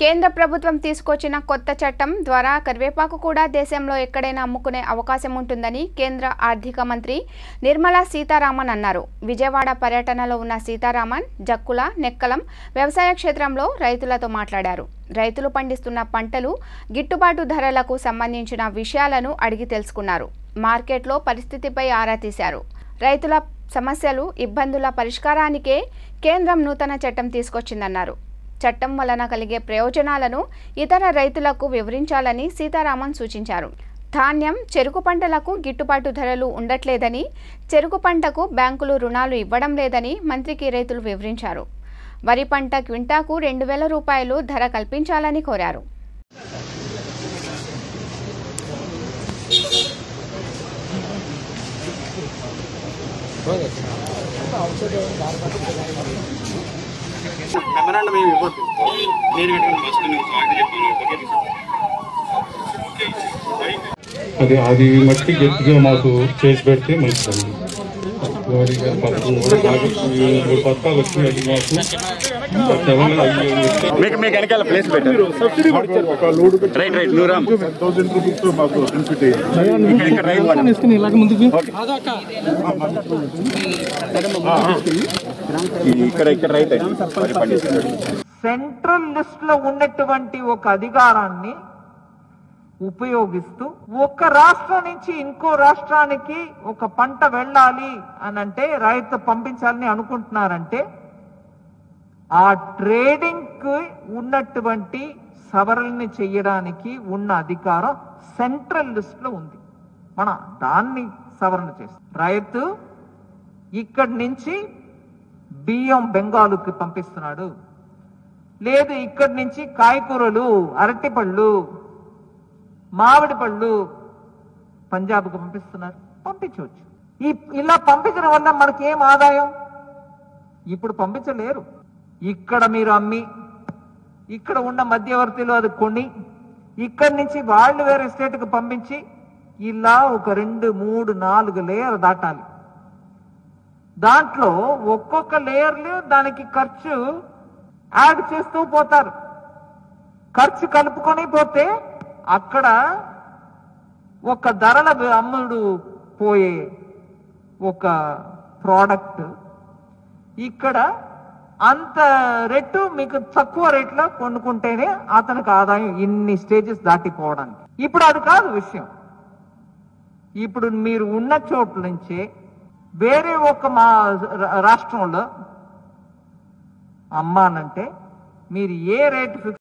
కేంద్ర ప్రభుత్వం తీసుకొచ్చిన కొత్త చట్టం ద్వారా కరివేపాకు కూడా దేశంలో ఎక్కడైనా అమ్ముకునే అవకాశం ఉంటుందని కేంద్ర ఆర్థిక మంత్రి నిర్మలా సీతారామన్ అన్నారు విజయవాడ పర్యటనలో ఉన్న సీతారామన్ జక్కుల నెక్కలం వ్యవసాయ క్షేత్రంలో రైతులతో మాట్లాడారు రైతులు పండిస్తున్న పంటలు గిట్టుబాటు ధరలకు సంబంధించిన విషయాలను అడిగి తెలుసుకున్నారు మార్కెట్లో పరిస్థితిపై ఆరా తీశారు రైతుల సమస్యలు ఇబ్బందుల పరిష్కారానికే కేంద్రం నూతన చట్టం తీసుకొచ్చిందన్నారు చట్టం వలన కలిగే ప్రయోజనాలను ఇతర రైతులకు వివరించాలని సీతారామన్ సూచించారు ధాన్యం చెరుకు పంటలకు గిట్టుబాటు ధరలు ఉండట్లేదని చెరుకు పంటకు బ్యాంకులు రుణాలు ఇవ్వడం లేదని మంత్రికి రైతులు వివరించారు వరి పంట క్వింటాకు రెండు వేల రూపాయలు ధర కల్పించాలని కోరారు మెమరాండం ఏమి ఇవ్వద్దు నేను కట్టుకుని ఫస్ట్ నువ్వు సాగు చెప్పాను అది అది మట్టి గట్టిగా మాకు చేసి పెడితే మంచిదండి వారి పథకం కూడా బాగా ఈ మూడు పథకాలు వచ్చినాయి మాకు తెలంగాణ అయ్యి వస్తే మీకు మీకు వెనకాల ప్లేస్ పెట్టారు ఒక లోడ్ రైట్ రైట్ నువ్వు రామ్ థౌసండ్ రూపీస్ మాకు బెనిఫిట్ అయ్యింది ఇక్కడ ఇక్కడ రైట్ వాడు. ఈ- ఇక్కడ ఇక్కడ రైట్ అండి వరి పండిస్తున్నాడు సెంట్రల్ లిస్ట్ లో ఉన్నటువంటి ఒక అధికారాన్ని ఉపయోగిస్తూ ఒక రాష్ట్రం నుంచి ఇంకో రాష్ట్రానికి ఒక పంట వెళ్ళాలి అని అంటే రైతు పంపించాలని అనుకుంటున్నారంటే ఆ ట్రేడింగ్ కి ఉన్నటువంటి సవరణని చెయ్యడానికి ఉన్న అధికారం సెంట్రల్ లిస్ట్ లో ఉంది మన దాన్ని సవరణ చేస్తాం రైతు ఇక్కడి నుంచి బియ్యం బెంగాలుకి పంపిస్తున్నాడు లేదు ఇక్కడి నుంచి కాయకూరలు అరటిపళ్ళు మామిడి పళ్ళు పంజాబ్కు పంపిస్తున్నారు పంపించవచ్చు ఈ ఇలా పంపించడం వల్ల మనకి ఏం ఆదాయం ఇప్పుడు పంపించలేరు ఇక్కడ మీరు అమ్మి ఇక్కడ ఉన్న మధ్యవర్తిలో అది కొని ఇక్కడి నుంచి వాళ్ళు వేరే స్టేట్కి పంపించి ఇలా ఒక రెండు మూడు నాలుగు లేయర్ దాటాలి దాంట్లో ఒక్కొక్క లేయర్లు దానికి ఖర్చు యాడ్ చేస్తూ పోతారు ఖర్చు కలుపుకొని పోతే అక్కడ ఒక ధరల అమ్ముడు పోయే ఒక ప్రోడక్ట్ ఇక్కడ అంత రేటు మీకు తక్కువ రేట్లో కొనుక్కుంటేనే అతనికి ఆదాయం ఇన్ని స్టేజెస్ దాటిపోవడానికి ఇప్పుడు అది కాదు విషయం ఇప్పుడు మీరు ఉన్న చోట్ల నుంచే వేరే ఒక మా రా- రాష్ట్రంలో అమ్మానంటే మీరు ఏ రేటు ఫిక్స్